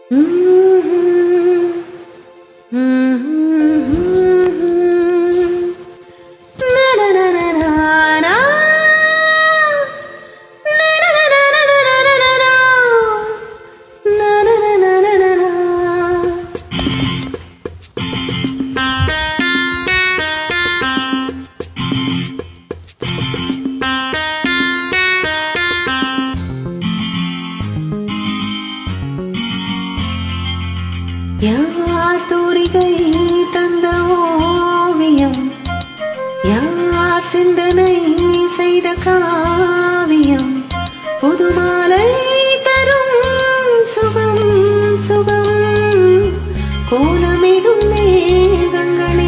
யார் தூரிகை தந்த ஓவியம் யார் சிந்தனை செய்த காவியம் புதுமாலை தரும் சுகம் சுகம் கோலமிடும் மேகங்களே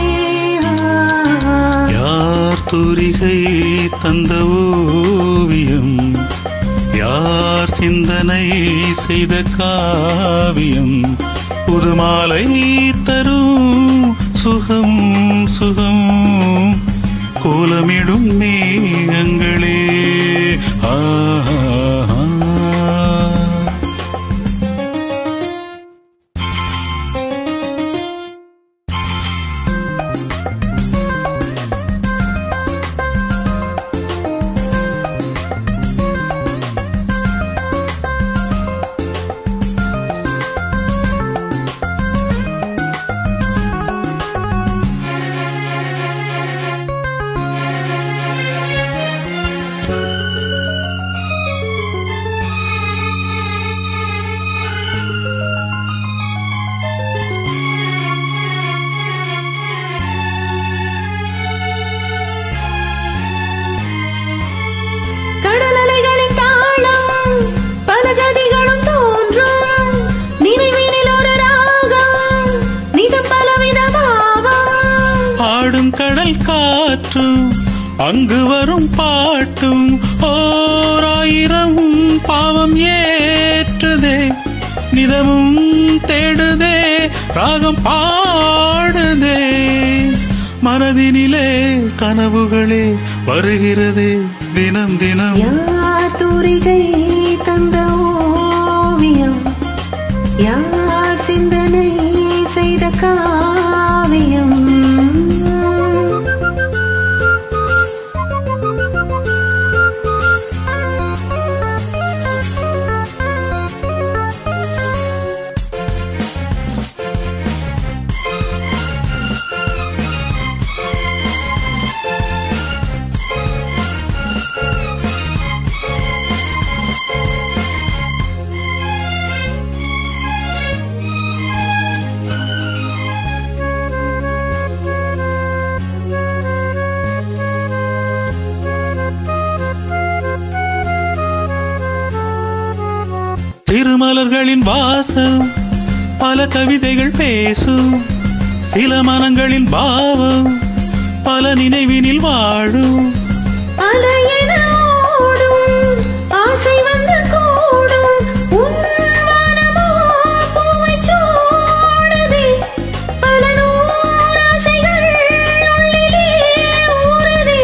ஆ. யார் தூரிகை தந்த ஓவியம் யார் சிந்தனை செய்த காவியம் புதுமாலை தரும் சுகம் சுகம் கோலமிடும் மேகங்களே ஆஹா கடல் அலைகளின் தாளம் பல ஜதிகளும் தோன்றும் நினைவினில் ஒரு ராகம் நிதம் பலவித பாவம் ஆடும் கடல் காற்றும் அங்கு வரும் பாட்டும் ஓராயிரம் பாவம் ஏற்றுதே நிதமும் தேடுதே ராகம் பாடுதே மனதினிலே கனவுகளே வருகிறதே தினம் தினம் யார் தூரிகை தந்த ஓவியம் யார் சிந்தனை செய்த காவியம் திருமலர்களின் வாசம் பல கவிதைகள் பேசும் சில மனங்களின் பாவம் பல நினைவினில் வாழும் அலையென ஓடும் ஆசை வந்து கூடும் உன் மனமோ பூவைச் சூடுதே. பல நூறு ஆசைகள் உள்ளிலே ஊறுதே.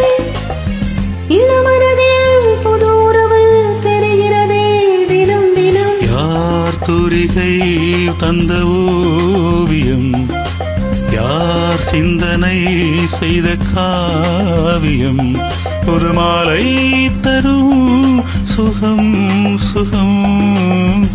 இளமனதில் புது உறவு தெரிகிறதே தினம் தினம் யார் தூரிகை தந்த ஓவியம் யார் சிந்தனை செய்த காவியம் ஒரு மாலை தரும் சுகம் சுகம்